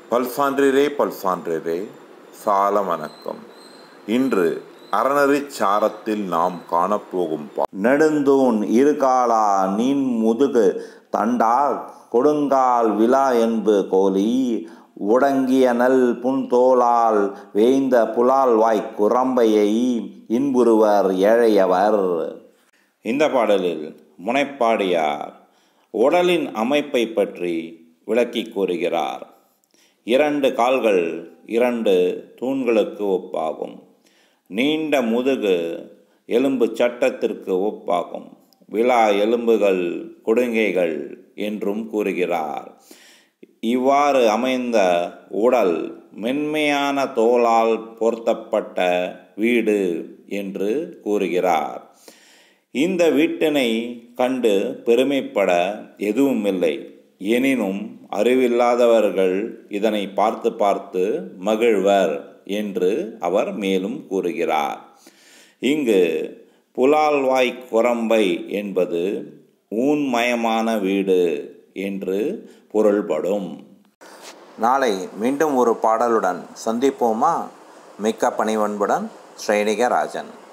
பல்சான்றிரே பல்சான்றிரே சால வணக்கம் இன்று அறநெறி சாரத்தில் நாம் காணப்போகும் பா நெடுந்தூண் இருகாலா நீன் முதுகு தண்டா கொடுங்கால் விழா என்பு கோலி உடங்கிய நல் புன்தோளால் வேய்ந்த புலால் வாய்க் குரம்பையை இன்புறுவர் ஏழையவர் இந்த பாடலில் முனைப்பாடியார் உடலின் அமைப்பை பற்றி விளக்கி கூறுகிறார் இரண்டு கால்கள் இரண்டு தூண்களுக்கு ஒப்பாகும் நீண்ட முதுகு எலும்பு சட்டத்திற்கு ஒப்பாகும் விழா எலும்புகள் கொடுங்கைகள் என்றும் கூறுகிறார் இவ்வாறு அமைந்த உடல் மென்மையான தோளால் பொருத்தப்பட்ட வீடு என்று கூறுகிறார் இந்த வீட்டினை கண்டு பெருமைப்பட எதுவும் இல்லை எனினும் அறிவில்லாதவர்கள் இதனை பார்த்து பார்த்து மகிழ்வர் என்று அவர் மேலும் கூறுகிறார் இங்கு புலால்வாய் குரம்பை என்பது ஊன்மயமான வீடு என்று பொருள்படும் நாளை மீண்டும் ஒரு பாடலுடன் சந்திப்போமா மிக்க பணிவன்புடன் ஸ்ரேணிகராஜன்